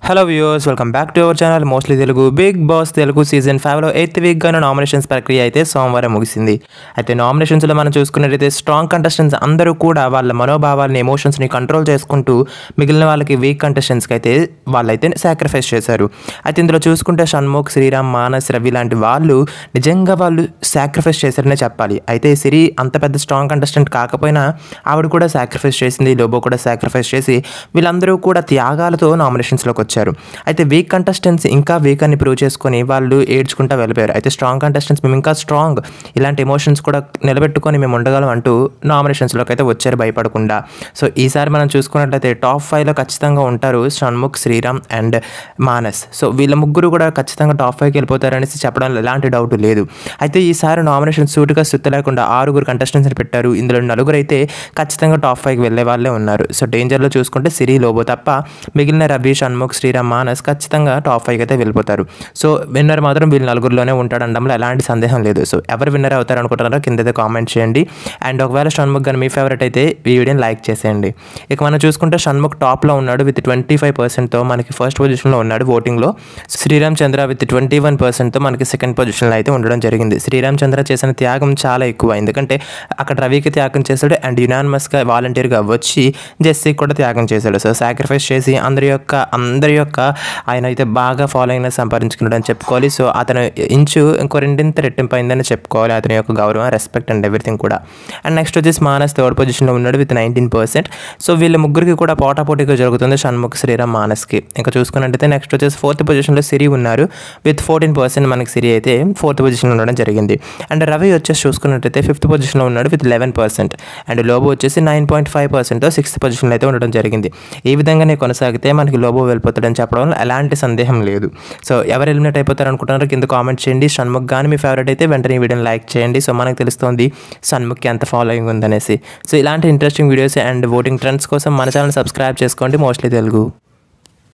hello viewers welcome back to our channel mostly Telugu big boss Telugu season ఫైవ్లో eighth వీక్గాను nominations ప్రక్రియ అయితే సోమవారం ముగిసింది అయితే నామినేషన్స్లో మనం చూసుకున్నట్టయితే స్ట్రాంగ్ కంటెస్టెంట్స్ అందరూ కూడా వాళ్ళ మనోభావాలని ఎమోషన్స్ని కంట్రోల్ చేసుకుంటూ మిగిలిన వాళ్ళకి వీక్ కంటెస్టెంట్స్కి అయితే వాళ్ళైతే సాక్రిఫైస్ చేశారు అయితే ఇందులో చూసుకుంటే షణ్ముఖ్ శ్రీరామ్ మానస్ రవి లాంటి వాళ్ళు నిజంగా వాళ్ళు సాక్రిఫైస్ చేశారనే చెప్పాలి అయితే సిరి అంత పెద్ద స్ట్రాంగ్ కంటెస్టెంట్ కాకపోయినా ఆవిడ కూడా సాక్రిఫైస్ చేసింది లోబో కూడా సాక్రిఫైస్ చేసి వీళ్ళందరూ కూడా త్యాగాలతో నామినేషన్స్లోకి వచ్చారు అయితే వీక్ కంటెస్టెంట్స్ ఇంకా వీక్ అని ప్రూవ్ చేసుకొని వాళ్ళు ఏడ్చుకుంటా వెళ్ళిపోయారు అయితే స్ట్రాంగ్ కంటెస్టెంట్స్ మేము ఇంకా స్ట్రాంగ్ ఇలాంటి ఎమోషన్స్ కూడా నిలబెట్టుకొని మేము ఉండగలం అంటూ నామినేషన్స్లోకి అయితే వచ్చారు భయపడకుండా సో ఈసారి మనం చూసుకున్నట్లయితే టాప్ ఫైవ్లో ఖచ్చితంగా ఉంటారు షణ్ముఖ్ శ్రీరామ్ అండ్ మానస్ సో వీళ్ళ ముగ్గురు కూడా ఖచ్చితంగా టాప్ ఫైవ్కి వెళ్ళిపోతారనేసి చెప్పడంలో ఎలాంటి డౌట్ లేదు అయితే ఈసారి నామినేషన్ సూటుగా సుత్త లేకుండా ఆరుగురు కంటెస్టెంట్స్ని పెట్టారు ఇందులో నలుగురు అయితే ఖచ్చితంగా టాప్ ఫైవ్కి వెళ్ళే వాళ్ళే ఉన్నారు సో డేంజర్లో చూసుకుంటే సిరి లోబో తప్ప మిగిలిన రవి షణ్ముఖ్ శ్రీరామ్ మానస్ ఖచ్చితంగా టాప్ ఫైవ్కి అయితే వెళ్ళిపోతారు సో విన్నర్ మాత్రం వీళ్ళు నలుగురిలోనే ఉంటాడనడంలో ఎలాంటి సందేహం లేదు సో ఎవరు విన్నర్ అవుతారు అనుకుంటున్నారో కింద అయితే కామెంట్ చేయండి అండ్ ఒకవేళ షణ్ముఖ్ కానీ మీ ఫేవరెట్ అయితే ఈ వీడియోని లైక్ చేసేయండి ఇక మనం చూసుకుంటే షణ్ముఖ్ టాప్లో ఉన్నాడు విత్ ట్వంటీ ఫైవ్ పర్సెంట్తో మనకి ఫస్ట్ పొజిషన్లో ఉన్నాడు ఓటింగ్లో Sriram Chandra with twenty one పర్సెంట్తో మనకి సెకండ్ పొజిషన్లో అయితే ఉండడం జరిగింది శ్రీరామ్ చంద్ర చేసిన త్యాగం చాలా ఎక్కువ ఎందుకంటే అక్కడ రవికి త్యాగం చేశాడు అండ్ యునానిమస్గా వాలంటీర్గా వచ్చి జెస్సీకి కూడా త్యాగం చేశాడు సో సాక్రిఫైస్ చేసి అందరి యొక్క అందరి యొక్క ఆయన అయితే బాగా ఫాలోయింగ్ సంపాదించుకున్నాడు అని చెప్పుకోవాలి సో అతను ఇంచు ఇంకో రెండింత రెట్టింపు అయిందని చెప్పుకోవాలి అతని యొక్క గౌరవం రెస్పెక్ట్ అండ్ ఎవ్రీథింగ్ కూడా అండ్ నెక్స్ట్ వచ్చేసి మానస్ థర్డ్ పొజిషన్లో ఉన్నాడు విత్ నైన్టీన్ పర్సెంట్ సో వీళ్ళ ముగ్గురికి కూడా పోటాపోటీగా జరుగుతుంది షణ్ముఖ్ శ్రీరామ్ మానస్కి ఇంకా చూసుకున్నట్టయితే నెక్స్ట్ వచ్చేసి ఫోర్త్ పొజిషన్లో సిరి ఉన్నారు విత్ ఫోర్టీన్ పర్సెంట్ మనకి సిరి అయితే ఫోర్త్ పొజిషన్లో ఉండడం జరిగింది అండ్ రవి వచ్చేసి చూసుకున్నట్టయితే ఫిఫ్త్ పొజిషన్లో ఉన్నాడు with eleven percent and Lobo వచ్చేసి nine point five percent sixth పొజిషన్లో అయితే ఉండడం జరిగింది ఈ విధంగానే కొనసాగితే మనకి లోబో వెళ్ళిపోతాడని చెప్పడం ఎలాంటి సందేహం లేదు సో ఎవరు ఎలిమినేట్ అయిపోతారు అనుకుంటున్నారో కింద కామెంట్ చేయండి షణ్ముఖ్ కానీ మీ ఫేవరెట్ అయితే వెంటనే ఈ వీడియోని లైక్ చేయండి సో మనకు తెలుస్తుంది షణ్ముఖ్కి ఎంత ఫాలోయింగ్ ఉందనేసి సో ఇలాంటి interesting videos and voting trends కోసం మన ఛానల్ సబ్స్క్రైబ్ చేసుకోండి మోస్ట్లీ తెలుగు